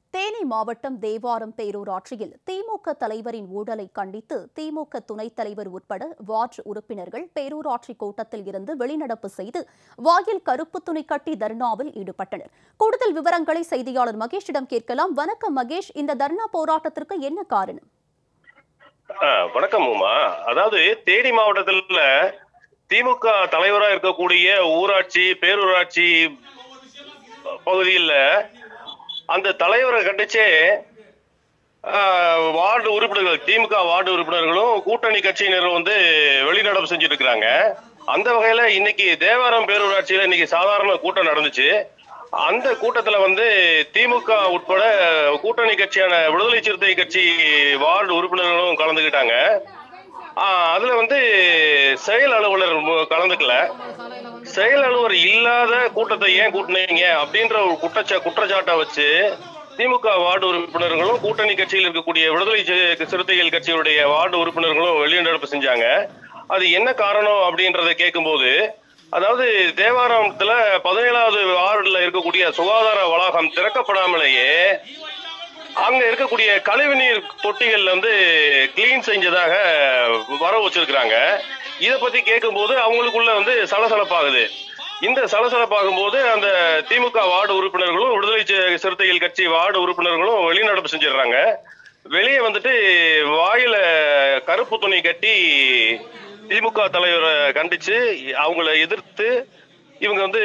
தேனி மாவட்டம் தேவாரம் பேரூராட்சியில் திமுக தலைவரின் ஊழலை கண்டித்து திமுக துணைத் தலைவர் உட்பட வார்டு உறுப்பினர்கள் பேரூராட்சி கூட்டத்தில் இருந்து வெளிநடப்பு செய்து வாயில் கருப்பு துணி கட்டி தர்ணாவில் ஈடுபட்டனர் கூடுதல் விவரங்களை செய்தியாளர் மகேஷிடம் கேட்கலாம் வணக்கம் மகேஷ் இந்த தர்ணா போராட்டத்திற்கு என்ன காரணம் ஆ, வணக்கம் உமா அதாவது தேனி மாவட்டத்துல திமுக தலைவரா இருக்கக்கூடிய ஊராட்சி பேரூராட்சி பகுதியில் அந்த தலைவரை கண்டிச்சே ஆ, வார்டு உறுப்பினர்கள் திமுக வார்டு உறுப்பினர்களும் கூட்டணி கட்சியினரும் வந்து வெளிநடப்பு செஞ்சுட்டு இருக்கிறாங்க அந்த வகையில இன்னைக்கு தேவாரம் பேரூராட்சியில இன்னைக்கு சாதாரண கூட்டம் நடந்துச்சு அந்த கூட்டத்துல வந்து திமுக உட்பட கூட்டணி கட்சியான விடுதலை சிறுத்தை கட்சி வார்டு உறுப்பினர்களும் கலந்துக்கிட்டாங்க ஆஹ் அதுல வந்து செயல் அலுவலர் மு- கலந்துக்கல செயல் அலுவலர் இல்லாத கூட்டத்தை ஏன் கூட்டினீங்க அப்படின்ற ஒரு குற்றச்சா குற்றச்சாட்டை வச்சு திமுக வார்டு உறுப்பினர்களும் கூட்டணி கட்சியில் இருக்கக்கூடிய விடுதலை சி- சிறுத்தைகள் கட்சியுடைய வார்டு உறுப்பினர்களும் வெளிநடப்பு செஞ்சாங்க அது என்ன காரணம் அப்படின்றத கேட்கும்போது அதாவது தேவாரத்துல பதினேழாவது வார்டுல இருக்கக்கூடிய சுகாதார வளாகம் திறக்கப்படாமலேயே அங்க இருக்கக்கூடிய கழிவுநீர் தொட்டிகள் வந்து கிளீன் செஞ்சதாக வர வச்சிருக்கிறாங்க இத பத்தி கேட்கும்போது அவங்களுக்குள்ள வந்து சலசலப்பாகுது இந்த சலசலப்பாகும் போது அந்த திமுக வார்டு உறுப்பினர்களும் விடுதலை சி- சிறுத்தைகள் கட்சி வார்டு உறுப்பினர்களும் வெளிநடப்பு செஞ்சிடுறாங்க வெளியே வந்துட்டு வாயில கருப்பு துணி கட்டி திமுக தலைவரை கண்டிச்சு அவங்கள எதிர்த்து இவங்க வந்து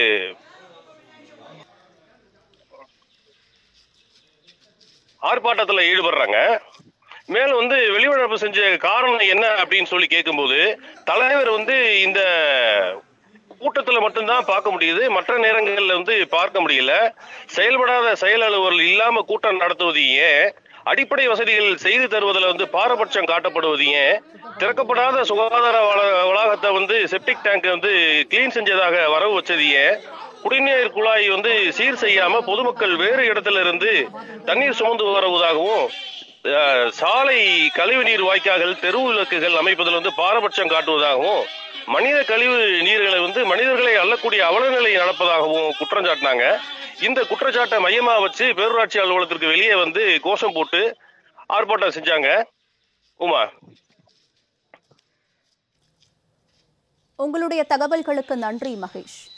ஆர்ப்பாட்டத்துல ஈடுபடுறாங்க மேலும் வந்து வெளிநடப்பு செஞ்ச காரணம் என்ன அப்படின்னு சொல்லி கேட்கும்போது தலைவர் வந்து இந்த கூட்டத்துல மட்டும்தான் பார்க்க முடியுது மற்ற நேரங்கள்ல வந்து பார்க்க முடியல செயல்படாத செயல் அலுவலர் இல்லாம கூட்டம் நடத்துவது ஏன் அடிப்படை வசதிகள் செய்து தருவதில் வந்து பாரபட்சம் காட்டப்படுவது ஏன் திறக்கப்படாத சுகாதார வள- வளாகத்தை வந்து செப்டிக் டேங்க் வந்து கிளீன் செஞ்சதாக வரவு வச்சது ஏன் குடிநீர் குழாய் வந்து சீர் செய்யாம பொதுமக்கள் வேறு இடத்துல இருந்து தண்ணீர் சுமந்து வருவதாகவும் அஹ், சாலை கழிவுநீர் வாய்க்கால்கள் தெரு விளக்குகள் அமைப்பதில் வந்து பாரபட்சம் காட்டுவதாகவும் மனித கழிவு நீர்களை வந்து மனிதர்களை அள்ளக்கூடிய அவலநிலை நடப்பதாகவும் குற்றம் சாட்டினாங்க இந்த குற்றச்சாட்டை மையமா வச்சு பேரூராட்சி அலுவலகத்திற்கு வெளியே வந்து கோஷம் போட்டு ஆர்ப்பாட்டம் செஞ்சாங்க உமா உங்களுடைய தகவல்களுக்கு நன்றி மகேஷ்